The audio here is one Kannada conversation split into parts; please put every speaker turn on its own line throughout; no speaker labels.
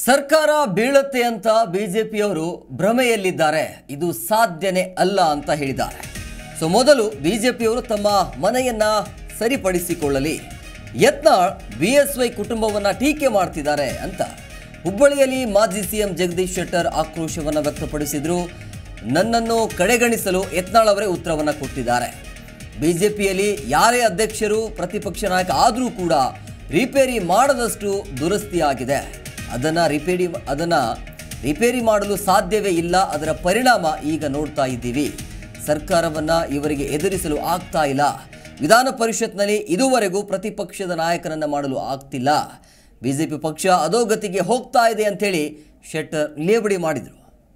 ಸರ್ಕಾರ ಬೀಳುತ್ತೆ ಅಂತ ಬಿಜೆಪಿಯವರು ಭ್ರಮೆಯಲ್ಲಿದ್ದಾರೆ ಇದು ಸಾಧ್ಯನೇ ಅಲ್ಲ ಅಂತ ಹೇಳಿದ್ದಾರೆ ಸೊ ಮೊದಲು ಬಿಜೆಪಿಯವರು ತಮ್ಮ ಮನೆಯನ್ನ ಸರಿಪಡಿಸಿಕೊಳ್ಳಲಿ ಯತ್ನಾಳ್ ಬಿಎಸ್ವೈ ಕುಟುಂಬವನ್ನ ಟೀಕೆ ಮಾಡ್ತಿದ್ದಾರೆ ಅಂತ ಹುಬ್ಬಳ್ಳಿಯಲ್ಲಿ ಮಾಜಿ ಸಿಎಂ ಜಗದೀಶ್ ಶೆಟ್ಟರ್ ಆಕ್ರೋಶವನ್ನ ವ್ಯಕ್ತಪಡಿಸಿದ್ರು ನನ್ನನ್ನು ಕಡೆಗಣಿಸಲು ಯತ್ನಾಳ್ ಅವರೇ ಉತ್ತರವನ್ನ ಕೊಟ್ಟಿದ್ದಾರೆ ಬಿಜೆಪಿಯಲ್ಲಿ ಯಾರೇ ಅಧ್ಯಕ್ಷರು ಪ್ರತಿಪಕ್ಷ ನಾಯಕ ಆದರೂ ಕೂಡ ರಿಪೇರಿ ಮಾಡದಷ್ಟು ದುರಸ್ತಿಯಾಗಿದೆ ಅದನ್ನ ರಿಪೇರಿ ಅದನ್ನ ರಿಪೇರಿ ಮಾಡಲು ಸಾಧ್ಯವೇ ಇಲ್ಲ ಅದರ ಪರಿಣಾಮ ಈಗ ನೋಡ್ತಾ ಇದ್ದೀವಿ ಸರ್ಕಾರವನ್ನ ಇವರಿಗೆ ಎದುರಿಸಲು ಆಗ್ತಾ ಇಲ್ಲ ವಿಧಾನ ಪರಿಷತ್ನಲ್ಲಿ ಇದುವರೆಗೂ ಪ್ರತಿಪಕ್ಷದ ನಾಯಕನನ್ನ ಮಾಡಲು ಆಗ್ತಿಲ್ಲ ಬಿಜೆಪಿ ಪಕ್ಷ ಅಧೋಗತಿಗೆ ಹೋಗ್ತಾ ಇದೆ ಅಂತೇಳಿ ಶೆಟ್ಟರ್ ಲೇಬಡಿ ಮಾಡಿದರು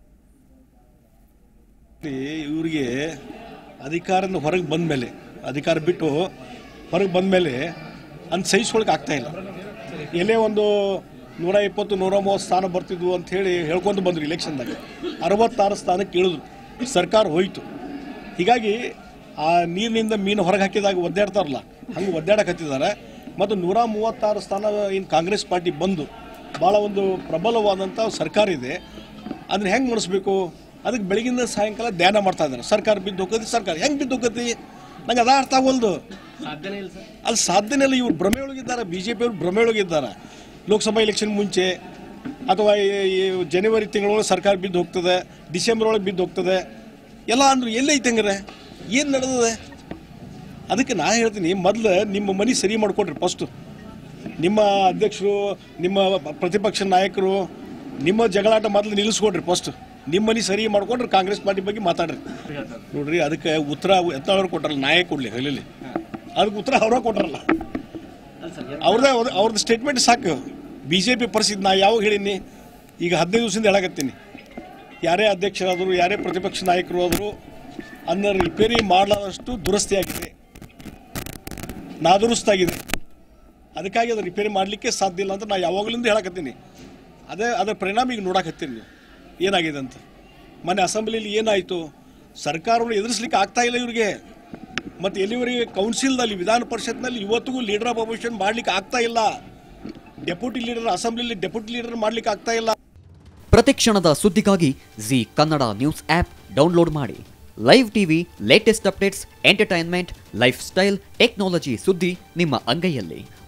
ಇವರಿಗೆ ಅಧಿಕಾರದಿಂದ ಹೊರಗೆ ಬಂದ ಮೇಲೆ ಅಧಿಕಾರ ಬಿಟ್ಟು ಹೊರಗೆ ಬಂದ ಮೇಲೆ ಅಂತ ಸಹಿಸ್ಕೊಳಕ್ಕೆ ಆಗ್ತಾ ಇಲ್ಲ ಎಲ್ಲೇ ಒಂದು ನೂರ ಇಪ್ಪತ್ತು ನೂರ ಮೂವತ್ತು ಸ್ಥಾನ ಬರ್ತಿದ್ವು ಅಂತ ಹೇಳಿ ಹೇಳ್ಕೊಂಡು ಬಂದರು ಇಲೆಕ್ಷನ್ದಾಗ ಅರವತ್ತಾರು ಸ್ಥಾನಕ್ಕೆ ಇಳಿದ್ರು ಸರ್ಕಾರ ಹೋಯಿತು ಹೀಗಾಗಿ ಆ ನೀರಿನಿಂದ ಮೀನು ಹೊರಗೆ ಹಾಕಿದಾಗ ಒದ್ದಾಡ್ತಾರಲ್ಲ ಹಂಗೆ ಒದ್ದಾಡಕ್ಕೆ ಹತ್ತಿದ್ದಾರೆ ಮತ್ತು ನೂರ ಮೂವತ್ತಾರು ಸ್ಥಾನ ಇನ್ನು ಕಾಂಗ್ರೆಸ್ ಪಾರ್ಟಿ ಬಂದು ಭಾಳ ಒಂದು ಪ್ರಬಲವಾದಂಥ ಸರ್ಕಾರ ಇದೆ ಅದನ್ನ ಹೆಂಗೆ ಮಾಡಿಸ್ಬೇಕು ಅದಕ್ಕೆ ಬೆಳಗಿಂದ ಸಾಯಂಕಾಲ ಧ್ಯಾನ ಮಾಡ್ತಾ ಇದ್ದಾರೆ ಸರ್ಕಾರ ಬಿದ್ದು ಹೋಗತಿ ಸರ್ಕಾರ ಹೆಂಗೆ ಬಿದ್ದು ಹೋಗತಿ ನಂಗೆ ಅದ ಅರ್ಥ ಆಗೋಲ್ದು ಅಲ್ಲಿ ಸಾಧ್ಯನೇ ಇಲ್ಲ ಇವ್ರು ಭ್ರಮೆ ಒಳಗಿದ್ದಾರೆ ಬಿ ಜೆ ಪಿಯವರು ಭ್ರಮೆ ಒಳಗಿದ್ದಾರೆ ಲೋಕಸಭಾ ಎಲೆಕ್ಷನ್ ಮುಂಚೆ ಅಥವಾ ಈ- ಈ ಜನವರಿ ತಿಂಗಳೊಳಗೆ ಸರ್ಕಾರ ಬಿದ್ದು ಹೋಗ್ತದೆ ಡಿಸೆಂಬರ್ ಒಳಗೆ ಬಿದ್ದು ಹೋಗ್ತದೆ ಎಲ್ಲ ಅಂದ್ರು ಎಲ್ಲೈತೆ ಹಂಗಾರೆ ಏನು ನಡೆದಿದೆ ಅದಕ್ಕೆ ನಾ ಹೇಳ್ತೀನಿ ಮೊದಲು ನಿಮ್ಮ ಮನೆ ಸರಿ ಮಾಡ್ಕೊಡ್ರಿ ಫಸ್ಟು ನಿಮ್ಮ ಅಧ್ಯಕ್ಷರು ನಿಮ್ಮ ಪ್ರತಿಪಕ್ಷ ನಾಯಕರು ನಿಮ್ಮ ಜಗಳಾಟ ಮೊದಲು ನಿಲ್ಲಿಸ್ಕೊಡ್ರಿ ಫಸ್ಟ್ ನಿಮ್ಮ ಮನೆ ಸರಿ ಮಾಡ್ಕೊಂಡ್ರೆ ಕಾಂಗ್ರೆಸ್ ಪಾರ್ಟಿ ಬಗ್ಗೆ ಮಾತಾಡ್ರಿ ನೋಡ್ರಿ ಅದಕ್ಕೆ ಉತ್ತರ ಎತ್ತವ್ರು ಕೊಟ್ರಲ್ಲ ನಾಯಕ ಕೊಡ್ಲಿ ಹೇಳಿ ಅದಕ್ಕೆ ಉತ್ತರ ಅವ್ರ ಕೊಟ್ರಲ್ಲ ಅವ್ರದ್ದೇ ಅವ್ರದ್ದು ಸ್ಟೇಟ್ಮೆಂಟ್ ಸಾಕು ಬಿ ಜೆ ಪಿ ಪರಿಸ್ಥಿತಿ ನಾ ಯಾವಾಗ ಹೇಳೀನಿ ಈಗ ಹದಿನೈದು ದಿವಸದಿಂದ ಹೇಳಕತ್ತೀನಿ ಯಾರೇ ಅಧ್ಯಕ್ಷರಾದರು ಯಾರೇ ಪ್ರತಿಪಕ್ಷ ನಾಯಕರು ಆದರೂ ಅದನ್ನ ರಿಪೇರಿ ಮಾಡಲಾರಷ್ಟು ದುರಸ್ತಿಯಾಗಿದೆ ನಾದುರಸ್ತಾಗಿದೆ ಅದಕ್ಕಾಗಿ ಅದು ರಿಪೇರಿ ಮಾಡಲಿಕ್ಕೆ ಸಾಧ್ಯ ಇಲ್ಲ ಅಂತ ನಾ ಯಾವಾಗಲಿಂದ ಹೇಳಕತ್ತೀನಿ ಅದೇ ಅದರ ಪರಿಣಾಮ ಈಗ ನೋಡಕತ್ತೀನಿ ನೀವು ಏನಾಗಿದೆ ಅಂತ ಮೊನ್ನೆ ಅಸೆಂಬ್ಲಿಲಿ ಏನಾಯಿತು ಸರ್ಕಾರವನ್ನು ಎದುರಿಸ್ಲಿಕ್ಕೆ ಆಗ್ತಾ ಇಲ್ಲ ಇವರಿಗೆ ಮತ್ತು ಎಲ್ಲಿವರೆಗೆ ಕೌನ್ಸಿಲ್ನಲ್ಲಿ ವಿಧಾನ ಪರಿಷತ್ನಲ್ಲಿ ಇವತ್ತಿಗೂ ಲೀಡರ್ ಆಫ್ ಅಪೋಸಿಷನ್ ಮಾಡಲಿಕ್ಕೆ ಆಗ್ತಾ ಇಲ್ಲ ಡೆಪ್ಯೂಟಿ ಲೀಡರ್ ಅಸೆಂಬ್ಲಿಲಿ ಡೆಪ್ಯೂಟಿ ಲೀಡರ್ ಮಾಡಲಿಕ್ಕೆ ಆಗ್ತಾ ಇಲ್ಲ
ಪ್ರತಿಕ್ಷಣದ ಸುದ್ದಿಗಾಗಿ Zee Kannada news app download ಮಾಡಿ live TV latest updates entertainment lifestyle technology ಸುದ್ದಿ ನಿಮ್ಮ ಅಂಗೈಯಲ್ಲಿ